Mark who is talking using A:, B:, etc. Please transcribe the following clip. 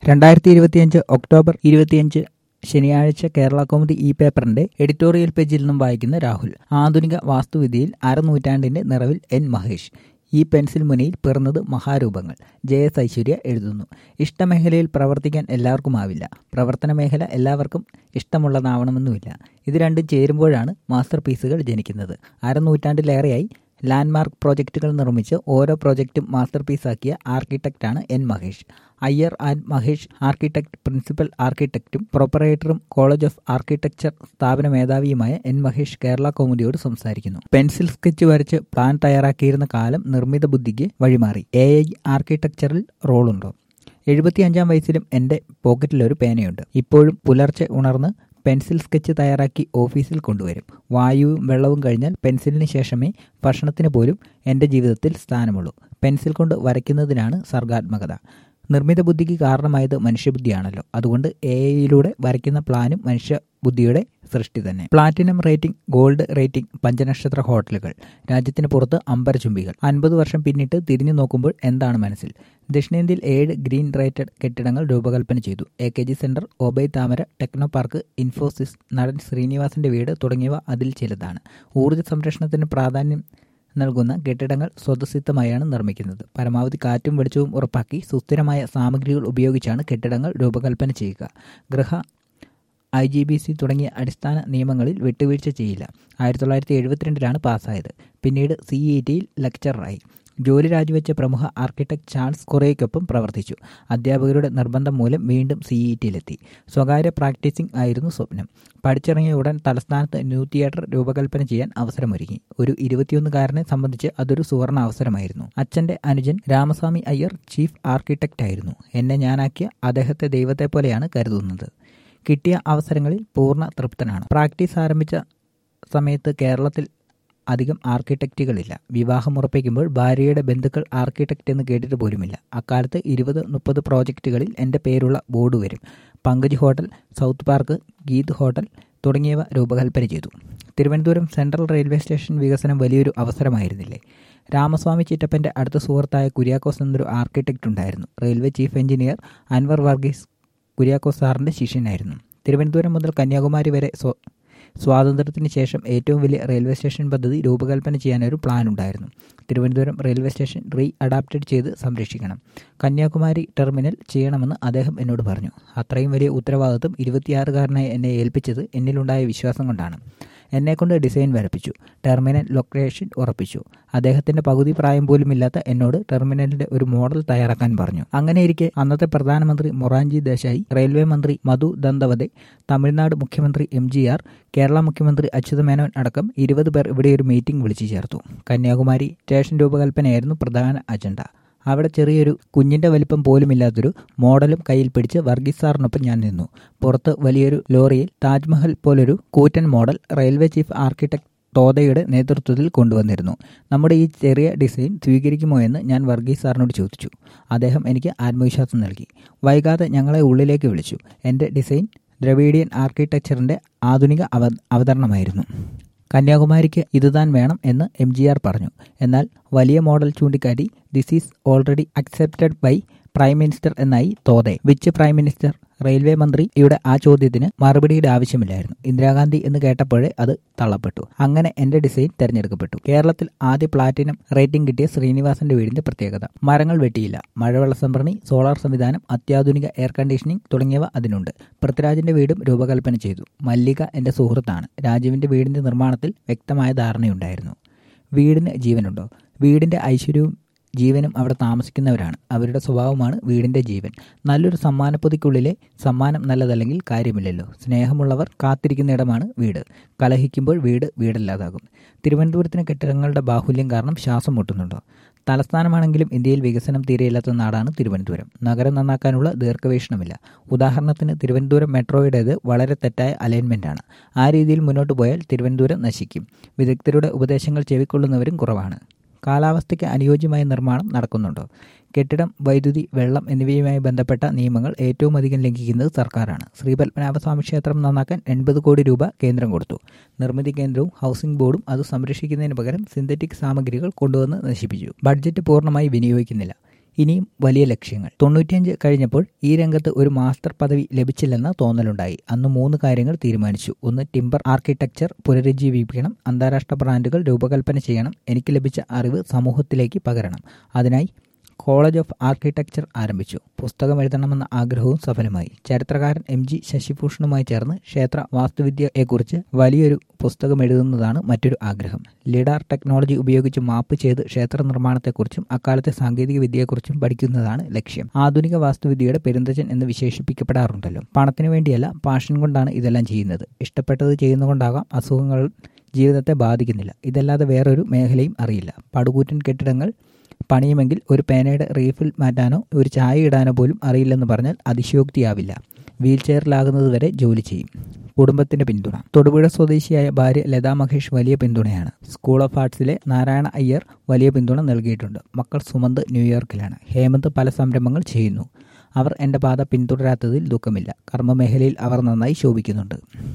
A: രണ്ടായിരത്തി ഇരുപത്തിയഞ്ച് ഒക്ടോബർ ഇരുപത്തിയഞ്ച് ശനിയാഴ്ച കേരള കൗമുദി ഈ പേപ്പറിന്റെ എഡിറ്റോറിയൽ പേജിൽ നിന്നും വായിക്കുന്ന രാഹുൽ ആധുനിക വാസ്തുവിദ്യയിൽ അരനൂറ്റാണ്ടിന്റെ നിറവിൽ എൻ മഹേഷ് ഈ പെൻസിൽ മുനയിൽ പിറന്നത് മഹാരൂപങ്ങൾ ജെ എസ് ഐശ്വര്യ എഴുതുന്നു ഇഷ്ടമേഖലയിൽ പ്രവർത്തിക്കാൻ എല്ലാവർക്കുമാവില്ല പ്രവർത്തന മേഖല എല്ലാവർക്കും ഇഷ്ടമുള്ളതാവണമെന്നുമില്ല ഇത് രണ്ടും ചേരുമ്പോഴാണ് മാസ്റ്റർ പീസുകൾ ജനിക്കുന്നത് അരനൂറ്റാണ്ടിലേറെയായി ലാൻഡ്മാർക്ക് പ്രോജക്റ്റുകൾ നിർമ്മിച്ച് ഓരോ പ്രോജക്റ്റും മാസ്റ്റർ പീസാക്കിയ ആർക്കിടെക്റ്റാണ് N Mahesh Iyer and Mahesh architect principal ആർക്കിടെക്റ്റും പ്രൊപ്പറേറ്ററും കോളേജ് ഓഫ് ആർക്കിടെക്ചർ സ്ഥാപന മേധാവിയുമായ എൻ മഹേഷ് കേരള കൗമുദിയോട് സംസാരിക്കുന്നു പെൻസിൽ സ്കെച്ച് വരച്ച് പ്ലാൻ തയ്യാറാക്കിയിരുന്ന കാലം നിർമ്മിത ബുദ്ധിക്ക് വഴിമാറി എ ഐ ആർക്കിടെക്ചറിൽ റോളുണ്ടോ എഴുപത്തിയഞ്ചാം വയസ്സിലും എൻ്റെ പോക്കറ്റിലൊരു പേനയുണ്ട് ഇപ്പോഴും പുലർച്ചെ ഉണർന്ന് പെൻസിൽ സ്കെച്ച് തയ്യാറാക്കി ഓഫീസിൽ കൊണ്ടുവരും വായുവും വെള്ളവും കഴിഞ്ഞാൽ പെൻസിലിന് ശേഷമേ ഭക്ഷണത്തിന് പോലും എൻ്റെ ജീവിതത്തിൽ സ്ഥാനമുള്ളൂ പെൻസിൽ കൊണ്ട് വരയ്ക്കുന്നതിനാണ് സർഗാത്മകത നിർമ്മിത ബുദ്ധിക്ക് കാരണമായത് മനുഷ്യബുദ്ധിയാണല്ലോ അതുകൊണ്ട് എ ഐയിലൂടെ വരയ്ക്കുന്ന പ്ലാനും മനുഷ്യ ബുദ്ധിയുടെ സൃഷ്ടി തന്നെ പ്ലാറ്റിനം റേറ്റിംഗ് ഗോൾഡ് റേറ്റിംഗ് പഞ്ചനക്ഷത്ര ഹോട്ടലുകൾ രാജ്യത്തിന് പുറത്ത് അമ്പരചുംബികൾ അൻപത് വർഷം പിന്നിട്ട് തിരിഞ്ഞു നോക്കുമ്പോൾ എന്താണ് മനസ്സിൽ ദക്ഷിണേന്ത്യയിൽ ഏഴ് ഗ്രീൻ റേറ്റഡ് കെട്ടിടങ്ങൾ രൂപകൽപ്പന ചെയ്തു എ കെ ജി സെന്റർ ഒബൈ താമര ടെക്നോ പാർക്ക് ഇൻഫോസിസ് നടൻ ശ്രീനിവാസിന്റെ വീട് തുടങ്ങിയവ അതിൽ ചിലതാണ് ഊർജ്ജ സംരക്ഷണത്തിന് പ്രാധാന്യം നൽകുന്ന കെട്ടിടങ്ങൾ സ്വതസിദ്ധമായാണ് നിർമ്മിക്കുന്നത് പരമാവധി കാറ്റും വെളിച്ചവും ഉറപ്പാക്കി സുസ്ഥിരമായ സാമഗ്രികൾ ഉപയോഗിച്ചാണ് കെട്ടിടങ്ങൾ രൂപകൽപ്പന ചെയ്യുക ഗൃഹ ഐ ജി ബി സി തുടങ്ങിയ അടിസ്ഥാന നിയമങ്ങളിൽ വിട്ടുവീഴ്ച ചെയ്യില്ല ആയിരത്തി തൊള്ളായിരത്തി എഴുപത്തിരണ്ടിലാണ് പാസ്സായത് പിന്നീട് സി ഇ ടിയിൽ ലെക്ചറായി ജോലി രാജിവെച്ച പ്രമുഖ ആർക്കിടെക്ട് ചാൾസ് കൊറേയ്ക്കൊപ്പം പ്രവർത്തിച്ചു അധ്യാപകരുടെ നിർബന്ധം മൂലം വീണ്ടും സി ഇ ടിയിലെത്തി സ്വകാര്യ പ്രാക്ടീസിംഗ് ആയിരുന്നു സ്വപ്നം പഠിച്ചിറങ്ങിയ ഉടൻ തലസ്ഥാനത്ത് ന്യൂ തിയേറ്റർ രൂപകൽപ്പന ചെയ്യാൻ അവസരമൊരുങ്ങി ഒരു ഇരുപത്തിയൊന്നുകാരനെ സംബന്ധിച്ച് അതൊരു സുവർണ അവസരമായിരുന്നു അച്ഛന്റെ അനുജൻ രാമസ്വാമി അയ്യർ ചീഫ് ആർക്കിടെക്റ്റ് ആയിരുന്നു എന്നെ ഞാനാക്കിയ അദ്ദേഹത്തെ ദൈവത്തെ പോലെയാണ് കരുതുന്നത് കിട്ടിയ അവസരങ്ങളിൽ പൂർണ്ണ തൃപ്തനാണ് പ്രാക്ടീസ് ആരംഭിച്ച സമയത്ത് കേരളത്തിൽ അധികം ആർക്കിടെക്റ്റുകളില്ല വിവാഹം ഉറപ്പിക്കുമ്പോൾ ഭാര്യയുടെ ബന്ധുക്കൾ ആർക്കിടെക്റ്റ് എന്ന് കേട്ടിട്ട് പോലുമില്ല അക്കാലത്ത് ഇരുപത് മുപ്പത് പ്രോജക്റ്റുകളിൽ എൻ്റെ പേരുള്ള ബോർഡ് വരും Pankaj hotel South Park Geet hotel തുടങ്ങിയവ രൂപകൽപ്പന ചെയ്തു തിരുവനന്തപുരം സെൻട്രൽ റെയിൽവേ സ്റ്റേഷൻ വികസനം വലിയൊരു അവസരമായിരുന്നില്ലേ രാമസ്വാമി ചിറ്റപ്പൻ്റെ അടുത്ത സുഹൃത്തായ കുര്യാക്കോസ് എന്നൊരു ആർക്കിടെക്റ്റ് ഉണ്ടായിരുന്നു railway chief engineer Anwar Varghese Kuriakose സാറിൻ്റെ ശിഷ്യനായിരുന്നു തിരുവനന്തപുരം മുതൽ കന്യാകുമാരി വരെ സ്വാതന്ത്ര്യത്തിന് ശേഷം ഏറ്റവും വലിയ റെയിൽവേ സ്റ്റേഷൻ പദ്ധതി രൂപകൽപ്പന ചെയ്യാനൊരു പ്ലാൻ ഉണ്ടായിരുന്നു Thiruvananthapuram railway station re adapted ചെയ്ത് സംരക്ഷിക്കണം കന്യാകുമാരി ടെർമിനൽ ചെയ്യണമെന്ന് അദ്ദേഹം എന്നോട് പറഞ്ഞു അത്രയും വലിയ ഉത്തരവാദിത്വം ഇരുപത്തിയാറുകാരനായി എന്നെ ഏൽപ്പിച്ചത് എന്നിലുണ്ടായ വിശ്വാസം കൊണ്ടാണ് എന്നെക്കൊണ്ട് ഡിസൈൻ വരപ്പിച്ചു ടെർമിനൽ ലൊക്കേഷൻ ഉറപ്പിച്ചു അദ്ദേഹത്തിന്റെ പകുതി പ്രായം പോലും ഇല്ലാത്ത എന്നോട് ടെർമിനലിന്റെ ഒരു മോഡൽ തയ്യാറാക്കാൻ പറഞ്ഞു അങ്ങനെയിരിക്കെ അന്നത്തെ പ്രധാനമന്ത്രി മൊറാൻജി ദേശായി റെയിൽവേ മന്ത്രി മധു ദന്തവതെ തമിഴ്നാട് മുഖ്യമന്ത്രി എം ജി ആർ കേരള മുഖ്യമന്ത്രി അച്യുത മേനോൻ അടക്കം ഇരുപത് പേർ ഇവിടെ ഒരു മീറ്റിംഗ് വിളിച്ചു ചേർത്തു കന്യാകുമാരി സ്റ്റേഷൻ രൂപകൽപ്പനയായിരുന്നു പ്രധാന അജണ്ട അവിടെ ചെറിയൊരു കുഞ്ഞിന്റെ വലിപ്പം പോലുമില്ലാത്തൊരു മോഡലും കയ്യിൽ പിടിച്ച് വർഗീസ് സാറിനൊപ്പം ഞാൻ നിന്നു പുറത്ത് വലിയൊരു ലോറിയിൽ താജ്മഹൽ പോലൊരു കൂറ്റൻ മോഡൽ റെയിൽവേ ചീഫ് ആർക്കിടെക്ട് തോതയുടെ നേതൃത്വത്തിൽ കൊണ്ടുവന്നിരുന്നു നമ്മുടെ ഈ ചെറിയ ഡിസൈൻ സ്വീകരിക്കുമോ എന്ന് ഞാൻ വർഗീസ് സാറിനോട് ചോദിച്ചു അദ്ദേഹം എനിക്ക് ആത്മവിശ്വാസം നൽകി വൈകാതെ ഞങ്ങളെ ഉള്ളിലേക്ക് വിളിച്ചു എൻ്റെ ഡിസൈൻ ദ്രവീഡിയൻ ആർക്കിടെക്ചറിൻ്റെ ആധുനിക അവ അവതരണമായിരുന്നു കന്യാകുമാരിക്ക് ഇതുതാൻ വേണം എന്ന് എം ജി ആർ പറഞ്ഞു എന്നാൽ വലിയ മോഡൽ ചൂണ്ടിക്കാട്ടി this is already accepted by prime minister എന്നായി Thothe which prime minister railway മന്ത്രിയുടെ ആ ചോദ്യത്തിന് മറുപടിയുടെ ആവശ്യമില്ലായിരുന്നു ഇന്ദിരാഗാന്ധി എന്ന് കേട്ടപ്പോഴേ അത് തള്ളപ്പെട്ടു അങ്ങനെ എന്റെ ഡിസൈൻ തെരഞ്ഞെടുക്കപ്പെട്ടു കേരളത്തിൽ ആദ്യ പ്ലാറ്റിനം റേറ്റിംഗ് കിട്ടിയ ശ്രീനിവാസന്റെ വീടിന്റെ പ്രത്യേകത മരങ്ങൾ വെട്ടിയില്ല മഴവെള്ള സംഭരണി സോളാർ സംവിധാനം അത്യാധുനിക എയർ കണ്ടീഷനിംഗ് തുടങ്ങിയവ അതിനുണ്ട് പൃഥ്വിരാജിന്റെ വീടും രൂപകൽപ്പന ചെയ്തു മല്ലിക എന്റെ സുഹൃത്താണ് രാജുവിന്റെ വീടിന്റെ നിർമ്മാണത്തിൽ വ്യക്തമായ ധാരണയുണ്ടായിരുന്നു വീടിന് ജീവനുണ്ടോ വീടിന്റെ ഐശ്വര്യവും ജീവനും അവിടെ താമസിക്കുന്നവരാണ് അവരുടെ സ്വഭാവമാണ് വീടിന്റെ ജീവൻ നല്ലൊരു സമ്മാനപ്പൊതിക്കുള്ളിലെ സമ്മാനം നല്ലതല്ലെങ്കിൽ കാര്യമില്ലല്ലോ സ്നേഹമുള്ളവർ കാത്തിരിക്കുന്നിടമാണ് വീട് കലഹിക്കുമ്പോൾ വീട് വീടല്ലാതാകും തിരുവനന്തപുരത്തിന് കെട്ടിടങ്ങളുടെ ബാഹുല്യം കാരണം ശ്വാസം മുട്ടുന്നുണ്ടോ തലസ്ഥാനമാണെങ്കിലും ഇന്ത്യയിൽ വികസനം തീരെയില്ലാത്ത നാടാണ് തിരുവനന്തപുരം നഗരം നന്നാക്കാനുള്ള ദീർഘവീക്ഷണമില്ല ഉദാഹരണത്തിന് തിരുവനന്തപുരം മെട്രോയുടേത് വളരെ തെറ്റായ അലൈൻമെന്റാണ് ആ രീതിയിൽ മുന്നോട്ട് പോയാൽ തിരുവനന്തപുരം നശിക്കും വിദഗ്ധരുടെ ഉപദേശങ്ങൾ ചെവിക്കൊള്ളുന്നവരും കുറവാണ് കാലാവസ്ഥയ്ക്ക് അനുയോജ്യമായ നിർമ്മാണം നടക്കുന്നുണ്ടോ കെട്ടിടം വൈദ്യുതി വെള്ളം എന്നിവയുമായി ബന്ധപ്പെട്ട നിയമങ്ങൾ ഏറ്റവും അധികം ലംഘിക്കുന്നത് സർക്കാരാണ് ശ്രീപത്മനാഭസ്വാമി ക്ഷേത്രം നന്നാക്കാൻ എൺപത് കോടി രൂപ കേന്ദ്രം കൊടുത്തു നിർമ്മിതി കേന്ദ്രവും ഹൗസിംഗ് ബോർഡും അത് സംരക്ഷിക്കുന്നതിന് പകരം സിന്തറ്റിക് സാമഗ്രികൾ കൊണ്ടുവന്ന് നശിപ്പിച്ചു ബഡ്ജറ്റ് പൂർണ്ണമായി വിനിയോഗിക്കുന്നില്ല ഇനിയും വലിയ ലക്ഷ്യങ്ങൾ തൊണ്ണൂറ്റിയഞ്ച് കഴിഞ്ഞപ്പോൾ ഈ രംഗത്ത് ഒരു മാസ്റ്റർ പദവി ലഭിച്ചില്ലെന്ന തോന്നലുണ്ടായി അന്ന് മൂന്ന് കാര്യങ്ങൾ തീരുമാനിച്ചു ഒന്ന് ടിംബർ ആർക്കിടെക്ചർ പുനരുജ്ജീവിപ്പിക്കണം അന്താരാഷ്ട്ര ബ്രാൻഡുകൾ രൂപകൽപ്പന ചെയ്യണം എനിക്ക് ലഭിച്ച അറിവ് സമൂഹത്തിലേക്ക് പകരണം അതിനായി കോളേജ് ഓഫ് ആർക്കിടെക്ചർ ആരംഭിച്ചു പുസ്തകം എഴുതണമെന്ന ആഗ്രഹവും സഫലമായി ചരിത്രകാരൻ എം ജി ശശിഭൂഷണുമായി ചേർന്ന് ക്ഷേത്ര വാസ്തുവിദ്യയെക്കുറിച്ച് വലിയൊരു പുസ്തകം എഴുതുന്നതാണ് മറ്റൊരു ആഗ്രഹം ലിഡാർ ടെക്നോളജി ഉപയോഗിച്ച് മാപ്പ് ചെയ്ത് ക്ഷേത്ര നിർമ്മാണത്തെക്കുറിച്ചും അക്കാലത്തെ സാങ്കേതിക വിദ്യയെക്കുറിച്ചും പഠിക്കുന്നതാണ് ലക്ഷ്യം ആധുനിക വാസ്തുവിദ്യയുടെ പെരുന്തച്ചൻ എന്ന് വിശേഷിപ്പിക്കപ്പെടാറുണ്ടല്ലോ പണത്തിനു വേണ്ടിയല്ല പാഷൻ കൊണ്ടാണ് ഇതെല്ലാം ചെയ്യുന്നത് ഇഷ്ടപ്പെട്ടത് ചെയ്യുന്നതുകൊണ്ടാകാം അസുഖങ്ങൾ ജീവിതത്തെ ബാധിക്കുന്നില്ല ഇതല്ലാതെ വേറൊരു മേഖലയും അറിയില്ല പടുകൂറ്റൻ കെട്ടിടങ്ങൾ പണിയുമെങ്കിൽ ഒരു പേനയുടെ റീഫിൽ മാറ്റാനോ ഒരു ചായ ഇടാനോ പോലും അറിയില്ലെന്ന് പറഞ്ഞാൽ അതിശയോക്തിയാവില്ല വീൽ ചെയറിലാകുന്നത് വരെ ജോലി ചെയ്യും കുടുംബത്തിന്റെ പിന്തുണ തൊടുപുഴ സ്വദേശിയായ ഭാര്യ ലതാ മഹേഷ് വലിയ പിന്തുണയാണ് സ്കൂൾ ഓഫ് ആർട്സിലെ നാരായണ അയ്യർ വലിയ പിന്തുണ നൽകിയിട്ടുണ്ട് മക്കൾ സുമന്ത് ന്യൂയോർക്കിലാണ് ഹേമന്ത് പല സംരംഭങ്ങൾ ചെയ്യുന്നു അവർ എൻ്റെ പാത പിന്തുടരാത്തതിൽ ദുഃഖമില്ല കർമ്മമേഖലയിൽ അവർ നന്നായി ശോഭിക്കുന്നുണ്ട്